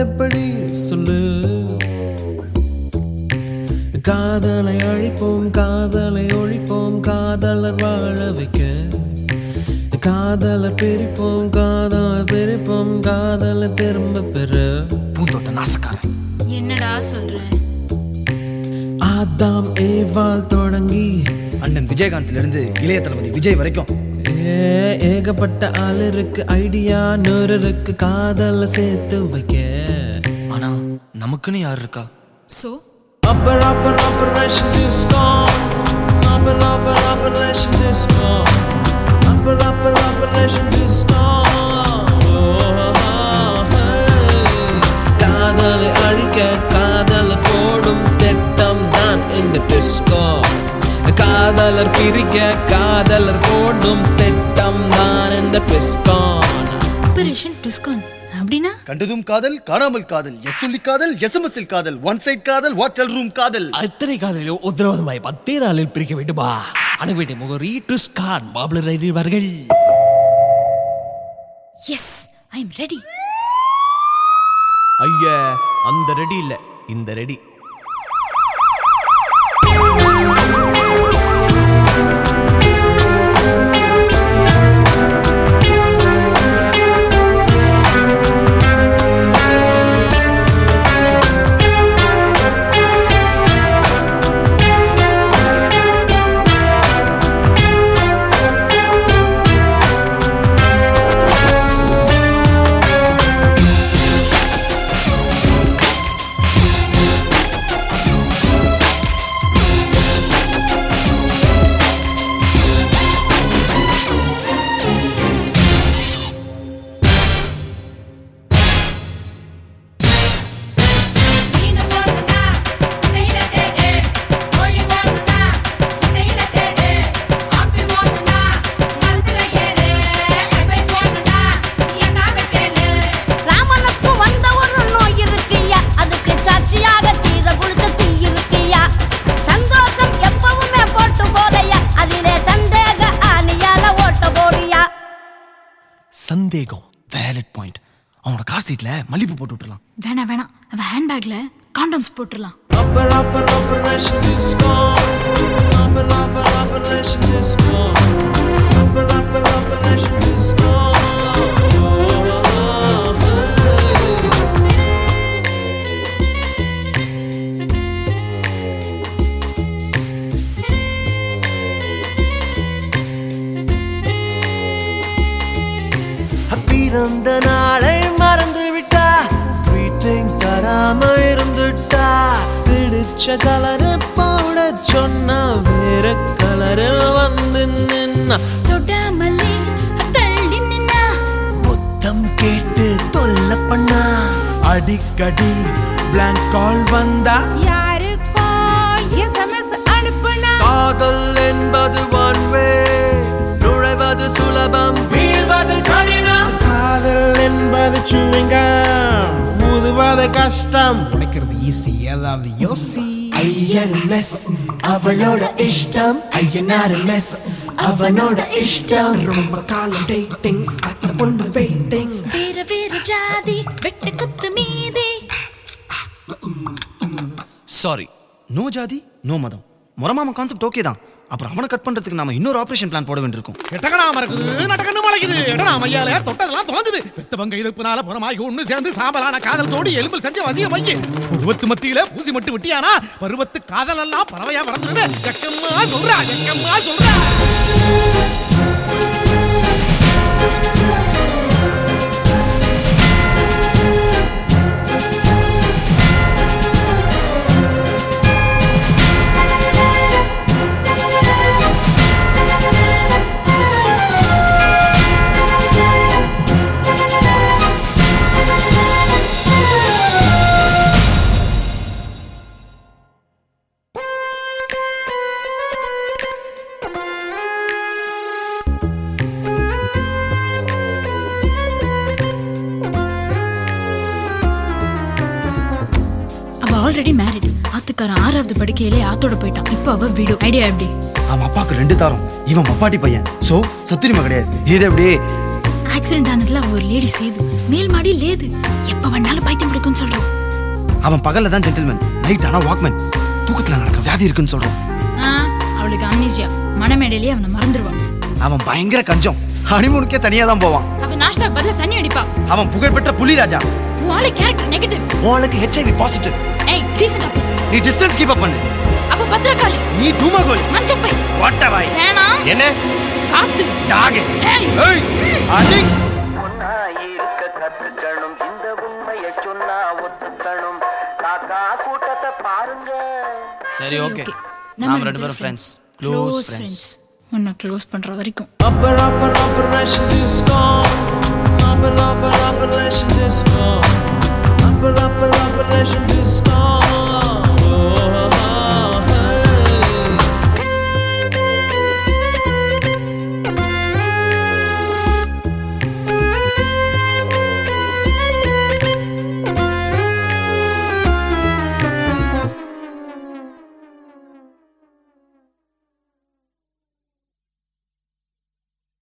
எப்படி சொல்லு காதலை அழிப்போம் காதலை ஒழிப்போம் காதலர் வாழ வைக்க காதலை பிரிப்போம் காதலை பிரிப்போம் காதலை திரும்ப பெற பூந்தோட்ட நாசக்காரன் என்னடா சொல்ற ஆதாம் ஏவாள் தொடங்கி அண்ணன் விஜயகாந்த்ல இருந்து இளைய தளபதி விஜய் வரைக்கும் ஏ, ஏகப்பட்ட ஆள் இருக்கு ஐடியா நூறு இருக்கு காதலை சேர்த்து வைக்க ஆனா நமக்குன்னு யார் இருக்கா so Upper, upper, operation disco. Upper, upper, operation disco. Upper, upper, operation disco. காதலை அழிக்க காதலை போடும் திட்டம் தான் இந்த டிஸ்கோ காதலர் பிரிக்க காதலர் போடும் திட்டம் தான் இந்த டிஸ்கான் ஆபரேஷன் டுஸ்கான் அப்படின்னா கண்டதும் காதல் காணாமல் காதல் எஸ் சொல்லி காதல் எஸ்எம்எஸ்ஸில் காதல் ஒன் சைட் காதல் வாட்டல் ரூம் காதல் അത്രയും കാതലോ ഉത്തരവാദമായി പത്തേ നാളിൽ പിരിക്ക വിട്ടുപാ അണുവേണ്ടി മുഖറി ടുസ്കാൻ ബാബിൾ റൈഡി വർഗൾ எஸ் ஐ எம் ரெடி ஐயா அந்த ரெடி இல்ல இந்த ரெடி நீங்க போடுதா தைல தேடு கோழி போடுதா தைல தேடு ஆப்பி போடுதா மரத்துல ஏறு அட்வைஸ் போடுதா எங்காக கேளு ராமனுக்கு வந்த ஒரு நோய் இருக்கியா அதுக்கு சாட்சியாக சீத குளிச்ச தீ இருக்கியா சந்தோஷம் எப்பவுமே போட்டு போதையா அதிலே சந்தேக ஆணியால ஓட்ட போறியா சந்தேகம் வேலட் பாயிண்ட் அவனோட கார் சீட்ல மல்லிப்பூ போட்டு விட்டுலாம் வேணாம் வேணாம் அவ ஹேண்ட்பேக்ல காண்டம்ஸ் போட்டுடலாம் Upper, upper, operation disco. Upper, upper, operation disco. Upper, upper, operation disco. பிறந்த நாளை மறந்து விட்டா ட்வீட்டிங் தராம இருந்துட்டா பிடிச்ச கலரு போட சொன்னா வேற கலரில் வந்து நின்னா தொடாமலே தள்ளி நின்னா முத்தம் கேட்டு தொல்ல பண்ணா அடிக்கடி பிளாங்க் கால் வந்தா யாருக்கோ எஸ்எம்எஸ் அனுப்புனா காதல் என்பது ஒன்வே நுழைவது சுலபம் வீழ்வது கடினம் காதல் என்பது சுவிங்கம் ஊதுவது கஷ்டம் உடைக்கிறது ஈஸி ஏதாவது யோசி ஐயர் மெஸ் அவளோட இஷ்டம் ஐயனார் மெஸ் அவனோட இஷ்டம் ரொம்ப காலம் டேட்டிங் அத்த பொண்ணு வெயிட்டிங் வேற வேற ஜாதி வெட்டு குத்து மீதி சாரி நோ ஜாதி நோ மதம் முறமாம கான்செப்ட் ஓகே தான் அப்புறம் அவனை கட் பண்றதுக்கு நாம இன்னொரு ஆபரேஷன் பிளான் போட வேண்டியிருக்கும் எட்டகனாம இருக்குது நடக்கன்னு மலைக்குது எட்டனாம ஐயால தொட்டதெல்லாம் தோங்குது பெத்தவங்க இழுப்புனால புறமாகி ஒண்ணு சேர்ந்து சாம்பலான காதல் தோடி எலும்பில் செஞ்ச வசிய மைய பருவத்து மத்தியில பூசி மட்டும் விட்டியானா பருவத்து காதல் எல்லாம் பறவையா வளர்ந்துருன்னு எக்கம்மா சொல்றா எக்கம்மா சொல்றா அவ ஆல்ரெடி மேரிட் ஆத்துக்காரன் ஆறாவது படிக்கையிலே ஆத்தோட போயிட்டான் இப்போ அவ வீடு ஐடியா எப்படி அவன் அப்பாவுக்கு ரெண்டு தாரம் இவன் பப்பாட்டி பையன் சோ சொத்துரிமை கிடையாது இது எப்படி ஆக்சிடென்ட் ஆனதுல அவ ஒரு லேடி சேது மேல் மாடி லேது எப்ப வேணாலும் பைத்தியம் பிடிக்கும்னு அவன் பகல்ல தான் ஜென்டில்மேன் நைட் ஆனா வாக்மேன் தூக்கத்துல நடக்கிற வியாதி இருக்குன்னு சொல்றான் ஆ, அவளுக்கு அம்னீசியா மனமேடையிலேயே அவனை மறந்துடுவான் அவன் பயங்கர கஞ்சம் ஹனிமூனுக்கே தனியா தான் போவான் அவன் நாஷ்டாக்கு பதிலா தண்ணி அடிப்பா அவன் புகழ்பெற்ற புலி ராஜா உன் ஆளு கேரக்டர் நெகட்டிவ் உனக்கு ஹெச்ஐவி பாசிட்டிவ் ஏய் டீசெண்டா பேசு நீ டிஸ்டன்ஸ் கீப் அப் பண்ணு அப்ப பத்திரகாளி நீ டூமகோல் மஞ்சப்பை வாட்டவாய் வேணாம் என்ன காத்து டாக் ஏய் ஏய் அடிங் ஒன்னா இருக்க கத்துக்கணும் இந்த உண்மையை சொன்னா ஒத்துக்கணும் காக்கா கூட்டத்தை பாருங்க சரி ஓகே நம்ம நாம ரெண்டு பேரும் friends close close friends friends உன்னை க்ளோஸ் பண்ற வரைக்கும் Upper, upper, operation disco. Upper, upper, operation disco.